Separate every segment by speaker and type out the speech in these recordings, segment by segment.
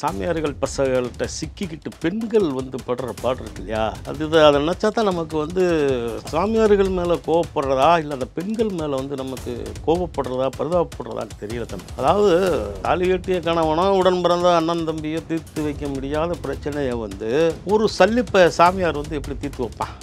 Speaker 1: சாமியார்கள் பசங்கள்கிட்ட சிக்கிக்கிட்டு பெண்கள் வந்து படுற பாடு இருக்கு இல்லையா அது இது அதை நினச்சா தான் நமக்கு வந்து சாமியார்கள் மேலே கோவப்படுறதா இல்லை அந்த பெண்கள் மேலே வந்து நமக்கு கோவப்படுறதா பரிதாபப்படுறதான்னு தெரியல தம்பி அதாவது தாலி கட்டிய கணவனோ உடன் பிறந்த அண்ணன் தம்பியோ தீர்த்து வைக்க முடியாத பிரச்சனையை வந்து ஒரு சல்லிப்ப சாமியார் வந்து எப்படி தீர்த்து வைப்பான்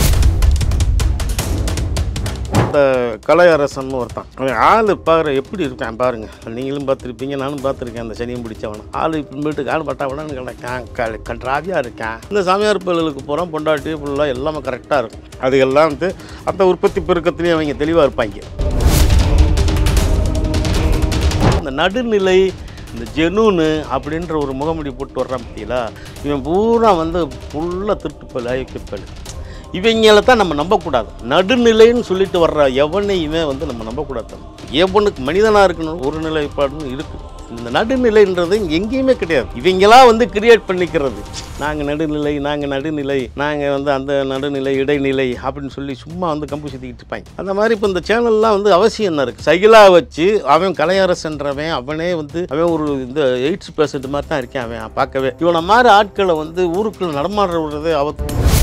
Speaker 1: இந்த கலையரசன் ஒருத்தன் அவன் ஆள் பாரு எப்படி இருக்கான் பாருங்க நீங்களும் பார்த்துருப்பீங்க நானும் பார்த்துருக்கேன் அந்த சனியும் பிடிச்சவன ஆள் இப்போ வீட்டுக்கு ஆள் பட்டாவனு கிடக்கான் க கன்றாவியாக இருக்கான் இந்த சாமியார் பயிலுக்கு போகிறோம் பொண்டாட்டி ஃபுல்லாக எல்லாமே கரெக்டாக இருக்கும் அதுகெல்லாம் வந்து அந்த உற்பத்தி பெருக்கத்துலேயும் அவங்க தெளிவாக இருப்பாங்க இந்த நடுநிலை இந்த ஜெனூனு அப்படின்ற ஒரு முகமுடி போட்டு வர்றான் பற்றியலா இவன் பூரா வந்து ஃபுல்லாக திருட்டுப்பல் அயக்கப்பல் இவங்கள தான் நம்ம நம்பக்கூடாது நடுநிலைன்னு சொல்லிட்டு வர்ற எவனையுமே வந்து நம்ம நம்பக்கூடாது எவனுக்கு மனிதனாக இருக்கணும் ஒரு நிலைப்பாடுன்னு இருக்குது இந்த நடுநிலைன்றது இங்க எங்கேயுமே கிடையாது இவங்களா வந்து கிரியேட் பண்ணிக்கிறது நாங்கள் நடுநிலை நாங்கள் நடுநிலை நாங்கள் வந்து அந்த நடுநிலை இடைநிலை அப்படின்னு சொல்லி சும்மா வந்து கம்பு சுற்றிக்கிட்டு இருப்பாங்க அந்த மாதிரி இப்போ இந்த சேனல்லாம் வந்து அவசியம் என்ன இருக்குது சைக்கிளாக வச்சு அவன் கலையரசன்றவன் அவனே வந்து அவன் ஒரு இந்த எயிட்ஸ் பேஷண்ட் மாதிரி தான் இருக்கேன் அவன் பார்க்கவே இவனை மாதிரி ஆட்களை வந்து ஊருக்குள்ள நடமாடுற விடுறது அவ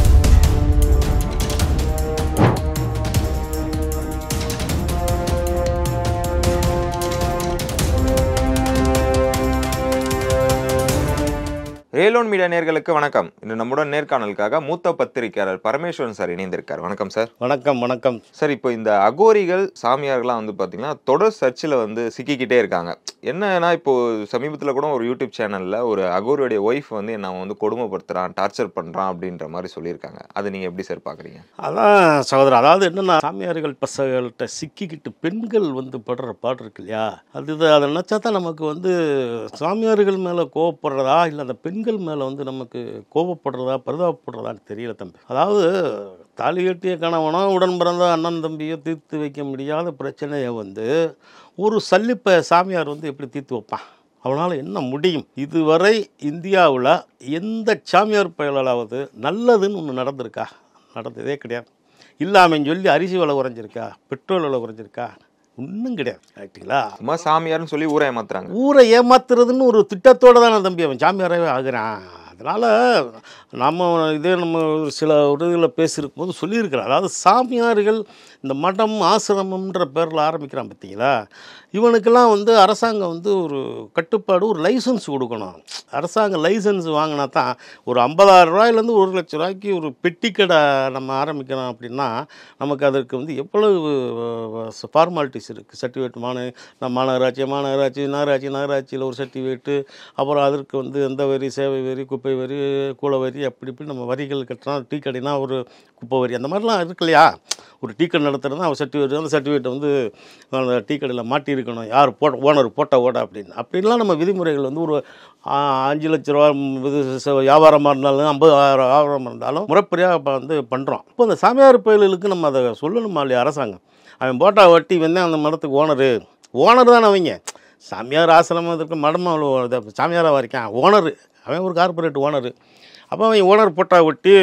Speaker 2: ரேலோன் மீடியா நேர்களுக்கு வணக்கம் இன்று நம்முடன் நேர்காணலுக்காக மூத்த பத்திரிகையாளர் பரமேஸ்வரன் சார் இணைந்திருக்கார் வணக்கம் சார்
Speaker 1: வணக்கம் வணக்கம்
Speaker 2: சார் இப்போ இந்த அகோரிகள் சாமியார்கள்லாம் வந்து பார்த்தீங்கன்னா தொடர் சர்ச்சில் வந்து சிக்கிக்கிட்டே இருக்காங்க என்னன்னா இப்போ சமீபத்தில் கூட ஒரு யூடியூப் சேனலில் ஒரு அகோரியோடைய ஒய்ஃப் வந்து என்ன வந்து கொடுமைப்படுத்துறான் டார்ச்சர் பண்ணுறான் அப்படின்ற மாதிரி சொல்லியிருக்காங்க அது நீங்கள் எப்படி சார் பார்க்குறீங்க
Speaker 1: அதான் சகோதரர் அதாவது என்னென்னா சாமியார்கள் பசங்கள்கிட்ட சிக்கிக்கிட்டு பெண்கள் வந்து படுற பாடு இருக்கு இல்லையா அது இது அதை நினச்சா தான் நமக்கு வந்து சாமியார்கள் மேலே கோவப்படுறதா இல்லை அந்த பெண்கள் மேலே வந்து நமக்கு கோவப்படுறதா பரிதாபப்படுறதான்னு தெரியல தம்பி அதாவது தாலி கட்டிய கணவனோ உடன் பிறந்த அண்ணன் தம்பியோ தீர்த்து வைக்க முடியாத பிரச்சனையை வந்து ஒரு சல்லிப்ப சாமியார் வந்து எப்படி தீர்த்து வைப்பான் அவனால் என்ன முடியும் இதுவரை இந்தியாவில் எந்த சாமியார் பயலாவது நல்லதுன்னு ஒன்று நடந்திருக்கா நடந்ததே கிடையாது இல்லாமல் சொல்லி அரிசி விலை குறைஞ்சிருக்கா பெட்ரோல் விலை குறைஞ்சிருக்கா ஒன்றும் கிடையாது ஆக்டிங்களா
Speaker 2: சும்மா சாமியார்னு சொல்லி ஊரை ஏமாத்துறாங்க
Speaker 1: ஊரை ஏமாத்துறதுன்னு ஒரு திட்டத்தோட தானே தம்பி அவன் சாமியாராகவே ஆகுறான் அதனால் நம்ம இதே நம்ம ஒரு சில உதவிகளில் பேசியிருக்கும் போது சொல்லியிருக்கிறோம் அதாவது சாமியார்கள் இந்த மடம் ஆசிரமம்ன்ற பேரில் ஆரம்பிக்கிறான் பார்த்தீங்களா இவனுக்கெல்லாம் வந்து அரசாங்கம் வந்து ஒரு கட்டுப்பாடு ஒரு லைசன்ஸ் கொடுக்கணும் அரசாங்கம் லைசன்ஸ் வாங்கினா தான் ஒரு ஐம்பதாயிரம் ரூபாயிலேருந்து ஒரு லட்ச ரூபாய்க்கு ஒரு பெட்டி கடை நம்ம ஆரம்பிக்கிறோம் அப்படின்னா நமக்கு அதற்கு வந்து எவ்வளவு ஃபார்மாலிட்டிஸ் இருக்குது சர்டிஃபிகேட் மாந நம்ம மாநகராட்சி மாநகராட்சி நகராட்சி நகராட்சியில் ஒரு சர்டிஃபிகேட்டு அப்புறம் அதற்கு வந்து எந்த வரி சேவை வரி குப்பை வரி கூல வரி அப்படி இப்படி நம்ம வரிகள் கட்டுறோம் டீ கடைனா ஒரு குப்பை வரி அந்த மாதிரிலாம் இருக்கு இல்லையா ஒரு டீ கடை நடத்துறதுனா ஒரு சர்டிஃபிகேட் அந்த சர்டிஃபிகேட் வந்து அந்த டீ கடையில் மாட்டியிருக்கணும் யார் போட்ட ஓனர் போட்ட ஓட அப்படின்னு அப்படின்லாம் நம்ம விதிமுறைகள் வந்து ஒரு ஆ, அஞ்சு லட்ச ரூபா இது ச- வியாபாரமாக இருந்தாலும் ஐம்பதாயிரம் வியாபாரமாக இருந்தாலும் முறைப்படியாக இப்போ வந்து பண்ணுறோம் இப்போ அந்த சாமியார் பயல்களுக்கு நம்ம அதை சொல்லணுமா இல்லையா அரசாங்கம் அவன் போட்டா வட்டி வந்து அந்த மடத்துக்கு ஓனரு ஓனர் தானே அவங்க சாமியார் ஆசிரமம் இருக்க மடம் அவ்வளோ சாமியாராக இருக்கான் ஓனரு அவன் ஒரு கார்பரேட் ஓனரு அப்போ அவன் ஓனர் போட்டா ஒட்டி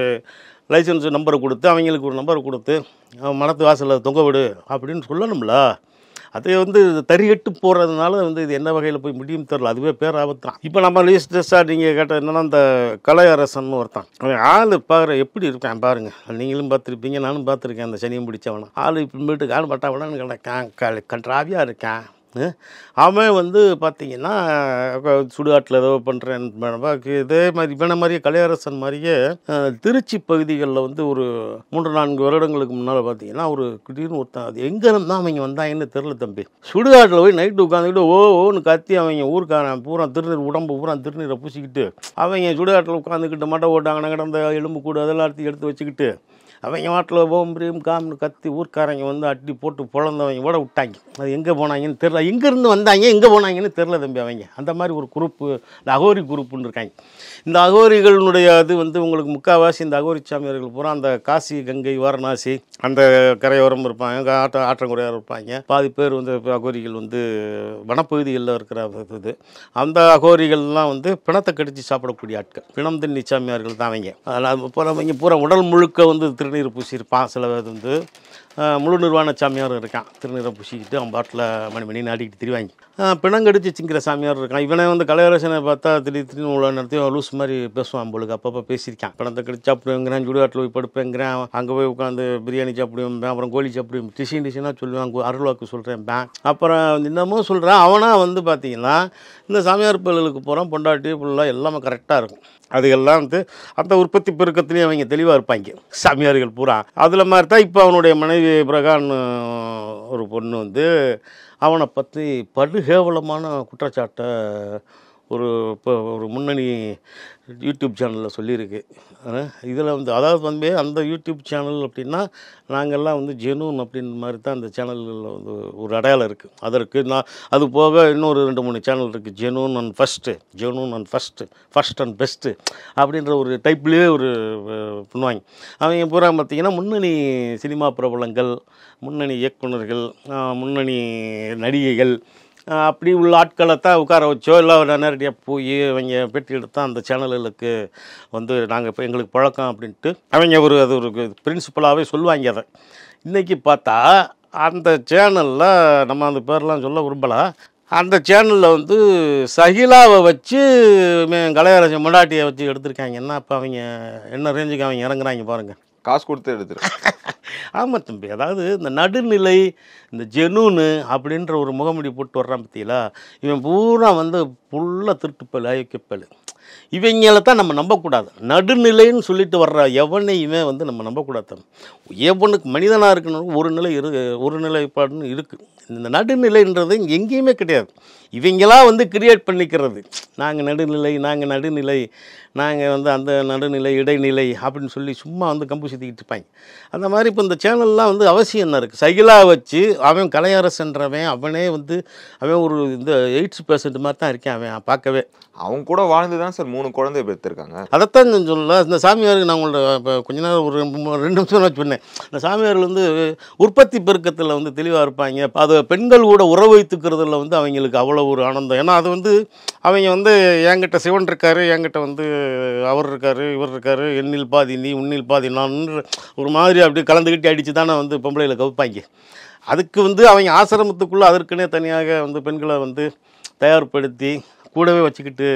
Speaker 1: லைசன்ஸ் நம்பரை கொடுத்து அவங்களுக்கு ஒரு நம்பரை கொடுத்து அவன் மடத்து வாசலில் தொங்க விடு அப்படின்னு சொல்லணும்ல அது வந்து தறிகட்டு போகிறதுனால வந்து இது என்ன வகையில் போய் முடியும் தெரில அதுவே பேர் ஆபத்தான் இப்போ நம்ம லேட்டஸ்ட்டாக நீங்கள் கேட்ட என்னன்னா இந்த கலையரசன் ஒருத்தன் அவன் ஆள் பாரு எப்படி இருக்கான் பாருங்க நீங்களும் பார்த்துருப்பீங்க நானும் பார்த்துருக்கேன் அந்த சனியும் பிடிச்சவன ஆள் இப்போ வீட்டுக்கு ஆள் பட்டாவனு கிடக்கான் க கன்றாவியாக இருக்கான் அஹ் அவன் வந்து பார்த்தீங்கன்னா சுடுகாட்டில் ஏதோ பண்ணுறேன் இதே மாதிரி இவனை மாதிரியே கலையரசன் மாதிரியே அஹ், திருச்சி பகுதிகளில் வந்து ஒரு மூன்று நான்கு வருடங்களுக்கு முன்னால் பார்த்தீங்கன்னா ஒரு திடீர்னு ஒருத்தன் அது எங்கே இருந்தால் அவங்க வந்தாங்கன்னு தெரில தம்பி சுடுகாட்டில் போய் நைட்டு உட்காந்துக்கிட்டு ஓ ஓன்னு கத்தி அவங்க ஊருக்காரன் பூரா திருநீர் உடம்பு பூரா திருநீரை பூசிக்கிட்டு அவங்க சுடுகாட்டில் உட்காந்துக்கிட்டு மட்டை ஓட்டாங்கன்னா கிடந்த எலும்பு கூடு அதெல்லாம் எடுத்து எடுத்து வச்சுக்கிட்டு அவங்க வாட்டில் ஓம்பிரியும் காம்னு கத்தி ஊர்க்காரங்க வந்து அட்டி போட்டு பொழந்தவங்க கூட விட்டாங்க அது எங்கே போனாங்கன்னு தெரில எங்கேருந்து வந்தாங்க எங்கே போனாங்கன்னு தெரில தம்பி அவங்க அந்த மாதிரி ஒரு குரூப்பு இந்த அகோரி குரூப்புன்னு இருக்காங்க இந்த அகோரிகளுடைய இது வந்து உங்களுக்கு முக்கால்வாசி இந்த அகோரி சாமியார்கள் பூரா அந்த காசி கங்கை வாரணாசி அந்த கரையோரம் இருப்பாங்க ஆட்ட ஆற்றங்குறையாக இருப்பாங்க பாதி பேர் வந்து அகோரிகள் வந்து வனப்பகுதிகளில் இருக்கிற இது அந்த அகோரிகள்லாம் வந்து பிணத்தை கடிச்சு சாப்பிடக்கூடிய ஆட்கள் பிணம் தின்னி சாமியார்கள் தான் அவங்க அதனால் பூரா அவங்க பூரா உடல் முழுக்க வந்து திருநீர் பூசியிருப்பான் சில பேர் வந்து அஹ், முழு நிர்வாண சாமியார் இருக்கான் திருநிறம் பூசிக்கிட்டு அவன் பாட்டில் மணி மணி நாடிக்கிட்டு திரிவாங்க அஹ், பிணங்கடிச்சு சிங்கிற சாமியார் இருக்கான் இவனை வந்து கலையரசனை பார்த்தா திடீர் திடீர்னு உள்ள நடத்தி லூஸ் மாதிரி பேசுவான் பொழுது அப்பப்போ பேசியிருக்கான் பிணத்தை கடிச்சு சாப்பிடுவேங்கிறான் சுடுகாட்டில் போய் படுப்பேங்கிறான் அங்கே போய் உட்காந்து பிரியாணி சாப்பிடுவேன் அப்புறம் கோழி சாப்பிடுவேன் டிஷன் டிஷனாக சொல்லுவான் கு- அருள்வாக்கு சொல்கிறேன் பேன் அப்புறம் இன்னமும் சொல்கிறேன் அவனாக வந்து பார்த்தீங்கன்னா இந்த சாமியார் பயிலுக்கு போகிறான் பொண்டாட்டி ஃபுல்லாக எல்லாமே கரெக்டாக இருக்கும் அதுகெல்லாம் வந்து அந்த உற்பத்தி பெருக்கத்துலேயும் அவங்க தெளிவாக இருப்பாங்க சாமியார்கள் பூரா அதில் மாதிரி தான் இப்போ அவனுடைய மனைவி பிரகான் ஒரு பொண்ணு வந்து அவனை பற்றி படுகேவலமான குற்றச்சாட்டை ஒரு இப்போ ஒரு முன்னணி யூடியூப் சேனலில் சொல்லியிருக்கு இதில் வந்து அதாவது வந்து அந்த யூடியூப் சேனல் அப்படின்னா நாங்கள்லாம் வந்து ஜெனூன் அப்படின்ற மாதிரி தான் அந்த சேனல்களில் வந்து ஒரு அடையாளம் இருக்குது அதற்கு நான் அது போக இன்னொரு ரெண்டு மூணு சேனல் இருக்குது genuine and first genuine and first first and best அப்படின்ற ஒரு டைப்லேயே ஒரு அஹ், பண்ணுவாங்க அவங்க பூரா பார்த்திங்கன்னா முன்னணி சினிமா பிரபலங்கள் முன்னணி இயக்குனர்கள் அஹ், முன்னணி நடிகைகள் அஹ் அப்படி உள்ள ஆட்களை தான் உட்கார வச்சோ இல்லை நேரடியாக போய் அவங்க பேட்டி எடுத்தால் அந்த சேனல்களுக்கு வந்து நாங்கள் இப்போ எங்களுக்கு பழக்கம் அப்படின்ட்டு அவங்க ஒரு அது ஒரு பிரின்சிபலாகவே சொல்லுவாங்க அதை இன்றைக்கி பார்த்தா அந்த சேனலில் நம்ம அந்த பேர்லாம் சொல்ல விரும்பலை அந்த சேனலில் வந்து சகிலாவை வச்சு இவன் கலையரசன் முண்டாட்டியை வச்சு எடுத்திருக்காங்கன்னா அப்போ அவங்க என்ன ரேஞ்சுக்கு அவங்க இறங்குறாங்க பாருங்கள்
Speaker 2: காசு கொடுத்து எடுத்துரு
Speaker 1: ஆமாம் தம்பி அதாவது இந்த நடுநிலை இந்த ஜெனூனு அப்படின்ற ஒரு முகமுடி போட்டு வர்றான் பற்றியில இவன் பூரா வந்து ஃபுல்லாக திருட்டுப்பல் அயோக்கியப்பல் இவங்கள தான் நம்ம நம்பக்கூடாது நடுநிலைன்னு சொல்லிட்டு வர்ற எவனையுமே வந்து நம்ம நம்பக்கூடாது தம்பி. எவனுக்கு மனிதனாக இருக்கணும் ஒரு நிலை இரு ஒரு நிலைப்பாடுன்னு இருக்குது இந்த நடுநிலைன்றது இங்க எங்கேயுமே கிடையாது இவங்களா வந்து கிரியேட் பண்ணிக்கிறது நாங்கள் நடுநிலை நாங்கள் நடுநிலை நாங்கள் வந்து அந்த நடுநிலை இடைநிலை அப்படின்னு சொல்லி சும்மா வந்து கம்பு சுற்றிக்கிட்டு இருப்பாங்க அந்த மாதிரி இப்போ இந்த சேனல்லாம் வந்து அவசியம் என்ன இருக்குது சைகிளா வச்சு அவன் கலையரசன்றவன் அவனே வந்து அவன் ஒரு இந்த எயிட்ஸ் பேஷண்ட் மாதிரி தான் இருக்கேன் அவன் பார்க்கவே
Speaker 2: அவங்க கூட வாழ்ந்து தான் சார் மூணு குழந்தை பெற்றிருக்காங்க
Speaker 1: அதைத்தான் நான் சொல்லல இந்த சாமியாருக்கு நான் உங்கள்ட்ட இப்போ கொஞ்ச நேரம் ஒரு மூ- ரெண்டு நிமிஷம் வச்சு சொன்னேன் இந்த சாமியார்கள் வந்து உற்பத்தி பெருக்கத்தில் வந்து தெளிவாக இருப்பாங்க அது பெண்கள் கூட உறவு வைத்துக்கிறதுல வந்து அவங்களுக்கு அவ்வளோ ஒரு ஆனந்தம் ஏன்னா அது வந்து அவங்க வந்து என்கிட்ட சிவன் இருக்காரு என்கிட்ட வந்து அவர் இருக்காரு இவர் இருக்காரு எண்ணில் பாதி நீ உன்னில் பாதி நான் ஒரு மாதிரி அப்படியே கலந்துக்கிட்டு அடித்து தானே வந்து பொம்பளையில் கவுப்பாங்க அதுக்கு வந்து அவங்க ஆசிரமத்துக்குள்ளே அதற்குனே தனியாக வந்து பெண்களை வந்து தயார்படுத்தி கூடவே வச்சுக்கிட்டு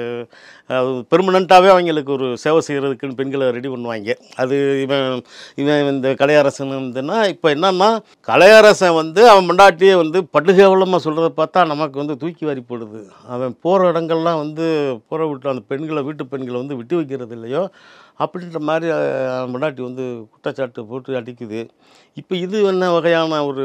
Speaker 1: அது பெர்மனண்ட்டாகவே அவங்களுக்கு ஒரு சேவை செய்கிறதுக்குன்னு பெண்களை ரெடி பண்ணுவாங்க அது இவன் இவன் இந்த கலையரசன் வந்துன்னா இப்போ என்னன்னா கலையரசன் வந்து அவன் மண்டாட்டியே வந்து படுகேவலமாக சொல்கிறத பார்த்தா நமக்கு வந்து தூக்கி வாரி போடுது அவன் போகிற இடங்கள்லாம் வந்து போகிற விட்டு அந்த பெண்களை வீட்டு பெண்களை வந்து விட்டு வைக்கிறது இல்லையோ அப்படின்ற மாதிரி அஹ், மண்டாட்டி வந்து குற்றச்சாட்டு போட்டு அடிக்குது இப்போ இது என்ன வகையான ஒரு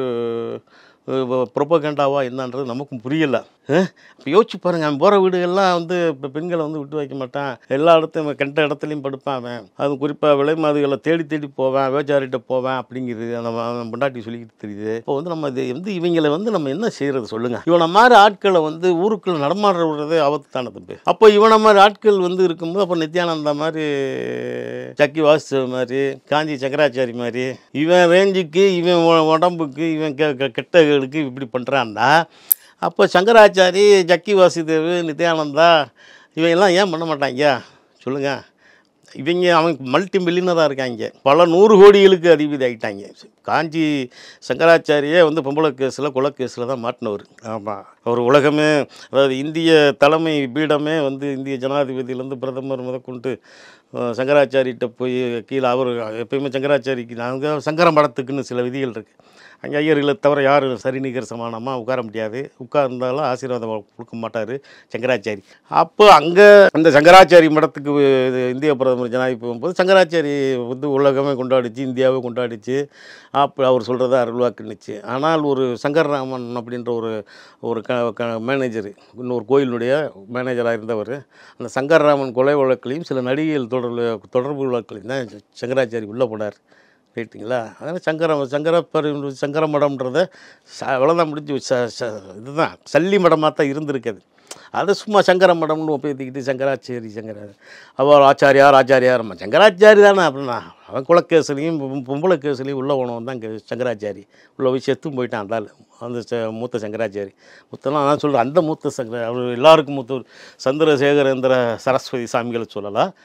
Speaker 1: ப்ரொபகண்டாவா என்னன்றது நமக்கும் புரியல இப்போ யோசிச்சு பாருங்க அவன் போகிற வீடுகள்லாம் வந்து இப்போ பெண்களை வந்து விட்டு வைக்க மாட்டான் எல்லா இடத்தையும் கெட்ட இடத்துலையும் படுப்பான் அவன் அது குறிப்பாக விலை மாதுகளை தேடி தேடி போவேன் வேச்சாரிட்ட போவேன் அப்படிங்கிறது அந்த ம- அவன் பொண்டாட்டி சொல்லிக்கிட்டு தெரியுது இப்போ வந்து நம்ம இது வந்து இவங்களை வந்து நம்ம என்ன செய்யறது சொல்லுங்க இவனை மாதிரி ஆட்களை வந்து ஊருக்குள்ள நடமாடுற விடுறதே ஆபத்து தானே தம்பி அப்போ இவனை மாதிரி ஆட்கள் வந்து இருக்கும்போது அப்போ நித்யானந்தா மாதிரி சக்கி வாசு மாதிரி காஞ்சி சங்கராச்சாரி மாதிரி இவன் ரேஞ்சுக்கு இவன் உ- உடம்புக்கு இவன் கெ- கெ- கெட்டகளுக்கு இப்படி பண்ணுறான்னா அப்போ சங்கராச்சாரி ஜக்கி வாசுதேவ் நித்யானந்தா இவங்கெல்லாம் ஏன் பண்ண மாட்டாங்க சொல்லுங்கள் இவங்க அவங்க மல்டி மில்லியனராக இருக்காங்க பல நூறு கோடிகளுக்கு அதிபதி ஆகிட்டாங்க காஞ்சி சங்கராச்சாரியே வந்து பொம்பளை கேஸில் கொலை கேஸில் தான் மாட்டினவர் ஆமாம் அவர் உலகமே அதாவது இந்திய தலைமை பீடமே வந்து இந்திய ஜனாதிபதியிலேருந்து பிரதமர் முதற்கொண்டு அஹ், சங்கராச்சாரிகிட்ட போய் கீழே அவர் எப்பயுமே சங்கராச்சாரிக்கு நாங்கள் சங்கர மடத்துக்குன்னு சில விதிகள் இருக்குது அங்கே ஐயர்களை தவிர யாரும் சரிநிகர் சமானமாக உட்கார முடியாது உட்கார்ந்தாலும் ஆசீர்வாதம் கொடுக்க மாட்டார் சங்கராச்சாரி அப்போ அங்கே அந்த சங்கராச்சாரி மடத்துக்கு இது இந்திய பிரதமர் ஜனாதிபதி போகும்போது சங்கராச்சாரி வந்து உலகமே கொண்டாடிச்சு இந்தியாவே கொண்டாடிச்சு அப்போ அவர் சொல்கிறத அருள்வாக்குன்னுச்சு ஆனால் ஒரு சங்கர்ராமன் அப்படின்ற ஒரு ஒரு க க மேனேஜர் இன்னொரு கோயிலுடைய மேனேஜராக இருந்தவர் அந்த சங்கர்ராமன் கொலை வழக்கிலையும் சில நடிகைகள் தொடர்பு தொடர்பு வழக்கிலையும் தான் சங்கராச்சாரி உள்ளே போனார் ரைட்டுங்களா அதனால் சங்கர சங்கர பரி சங்கர மடம்ன்றத ச அவ்வளோதான் முடிஞ்சு ச ச இதுதான் சல்லி மடமாக தான் இருந்திருக்குது அதை சும்மா சங்கர மடம்னு ஒப்பேத்திக்கிட்டு சங்கராச்சாரி சங்கர அவர் ஆச்சாரியார் ஆச்சாரியார் நம்ம சங்கராச்சாரி தானே அப்படின்னா அவன் குலக்கேசலையும் பொ- பொம்பளை கேஸ்லையும் உள்ள போனவன் தான் இங்கே சங்கராச்சாரி உள்ள போய் செத்தும் போயிட்டான் அந்த ஆளு. அந்த ச- மூத்த சங்கராச்சாரி மூத்தலாம் நான் சொல்கிறேன் அந்த மூத்த சங்கர அவர் எல்லாருக்கும் மூத்த சந்திரசேகரேந்திர சரஸ்வதி சாமிகளை சொல்லலாம்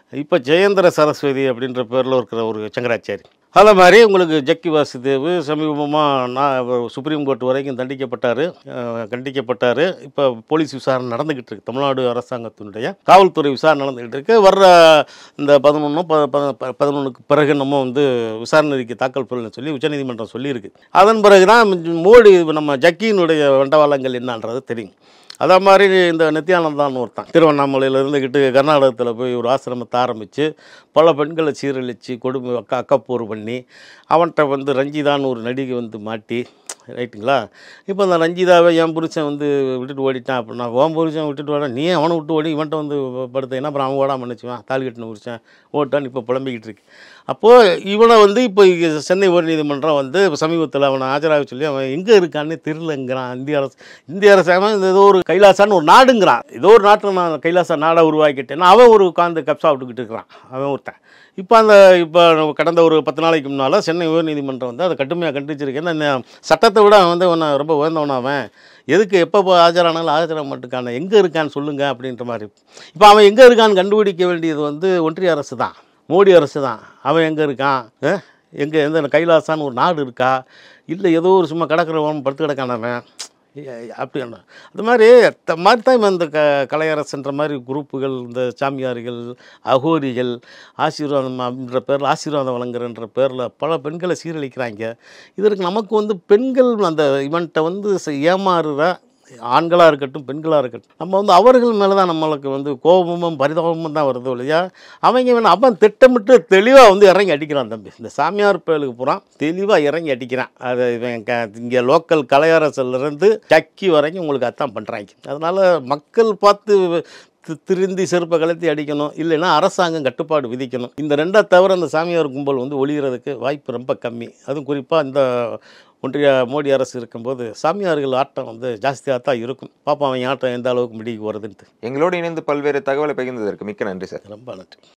Speaker 1: இப்போ ஜெயேந்திர சரஸ்வதி அப்படின்ற பேரில் இருக்கிற ஒரு சங்கராச்சாரி அதே மாதிரி உங்களுக்கு ஜக்கி வாசுதேவ் சமீபமாக நான் சுப்ரீம் கோர்ட் வரைக்கும் தண்டிக்கப்பட்டார் கண்டிக்கப்பட்டார் இப்போ போலீஸ் விசாரணை நடந்துக்கிட்டு இருக்கு தமிழ்நாடு அரசாங்கத்தினுடைய காவல்துறை விசாரணை நடந்துக்கிட்டு இருக்கு வர்ற இந்த பதினொன்று பதினொன்றுக்கு பிறகு நம்ம வந்து விசாரணை அறிக்கை தாக்கல் பண்ணணும்னு சொல்லி உச்சநீதிமன்றம் சொல்லியிருக்கு அதன் பிறகு தான் மோடி நம்ம ஜக்கியினுடைய வண்டவாளங்கள் என்னன்றது தெரியும் அதே மாதிரி இந்த நித்யானந்தான்னு ஒருத்தன் திருவண்ணாமலையில் இருந்துக்கிட்டு கர்நாடகத்தில் போய் ஒரு ஆசிரமத்தை ஆரம்பித்து பல பெண்களை சீரழித்து கொடுமை அக்கா அக்கப்போர் பண்ணி அவன்கிட்ட வந்து ரஞ்சிதான்னு ஒரு நடிகை வந்து மாட்டி ரைட்டுங்களா இப்போ அந்த ரஞ்சிதாவை என் புருஷன் வந்து விட்டுட்டு ஓடிட்டான் அப்படின்னா உன் புருஷன் விட்டுட்டு ஓட நீ அவனை விட்டு ஓடி இவன்ட்ட வந்து படுத்தேன்னா அப்புறம் அவன் ஓடாமல் நினச்சிவான் தாலி கட்டின புருஷன் ஓட்டான்னு இப்போ புலம்பிக்கிட்டு இருக்கு அப்போது இவனை வந்து இப்போ இங்க சென்னை உயர்நீதிமன்றம் வந்து சமீபத்தில் அவனை ஆஜராக சொல்லி அவன் எங்கே இருக்கான்னு தெரியலங்கிறான் இந்திய அரசு இந்திய அரசாங்கம் இந்த ஏதோ ஒரு கைலாசான்னு ஒரு நாடுங்கிறான் ஏதோ ஒரு நாட்டில் நான் கைலாசா நாடை உருவாக்கிட்டேன்னா அவன் ஒரு உட்காந்து கப்சா விட்டுக்கிட்டு இருக்கிறான் அவன் ஒருத்தன் இப்போ அந்த இப்போ கடந்த ஒரு பத்து நாளைக்கு முன்னால் சென்னை உயர்நீதிமன்றம் வந்து அதை கடுமையாக கண்டிச்சிருக்கு ஏன்னா இந்த சட்டத்தை விட அவன் வந்து அவனை ரொம்ப உயர்ந்தவன் அவன் எதுக்கு எப்போ போய் ஆஜரானாலும் ஆஜர மாட்டுக்கான எங்கே இருக்கான்னு சொல்லுங்க அப்படின்ற மாதிரி இப்போ அவன் எங்கே இருக்கான்னு கண்டுபிடிக்க வேண்டியது வந்து ஒன்றிய அரசு தான் மோடி அரசு தான் அவன் எங்கே இருக்கான் எங்கே எந்த கைலாசான்னு ஒரு நாடு இருக்கா இல்லை ஏதோ ஒரு சும்மா கிடக்கிறவன் படுத்து கிடக்கானவன் அப்படி என்ன அது மாதிரி த மாதிரி தான் இவன் இந்த க கலையரசுன்ற மாதிரி குரூப்புகள் இந்த சாமியார்கள் அகோரிகள் ஆசீர்வாதம் அப்படின்ற பேரில் ஆசீர்வாதம் வழங்குறன்ற பேரில் பல பெண்களை சீரழிக்கிறாங்க இதற்கு நமக்கு வந்து பெண்கள் அந்த இவன்கிட்ட வந்து ச- ஏமாறுற ஆண்களாக இருக்கட்டும் பெண்களாக இருக்கட்டும் நம்ம வந்து அவர்கள் மேலே தான் நம்மளுக்கு வந்து கோபமும் பரிதாபமும் தான் வருது இல்லையா அவங்க வேணும் அவன் திட்டமிட்டு தெளிவாக வந்து இறங்கி அடிக்கிறான் தம்பி இந்த சாமியார் பயலுக்கு பூரா தெளிவாக இறங்கி அடிக்கிறான் அது இவன் க இங்கே லோக்கல் கலையரசிலிருந்து சக்கி வரைக்கும் உங்களுக்கு அதான் பண்ணுறாங்க அதனால் மக்கள் பார்த்து தி- திருந்தி செருப்பை கலத்தி அடிக்கணும் இல்லைன்னா அரசாங்கம் கட்டுப்பாடு விதிக்கணும் இந்த ரெண்டை தவிர அந்த சாமியார் கும்பல் வந்து ஒழிகிறதுக்கு வாய்ப்பு ரொம்ப கம்மி அதுவும் குறிப்பாக இந்த ஒன்றிய மோடி அரசு இருக்கும்போது சாமியார்கள் ஆட்டம் வந்து ஜாஸ்தியாக தான் இருக்கும் பாப்பா அவன் ஆட்டம் எந்த அளவுக்கு முடிவுக்கு வருதுன்ட்டு
Speaker 2: எங்களோடு இணைந்து பல்வேறு தகவலை பகிர்ந்ததற்கு மிக்க நன்றி சார்
Speaker 1: ரொம்ப நன்றி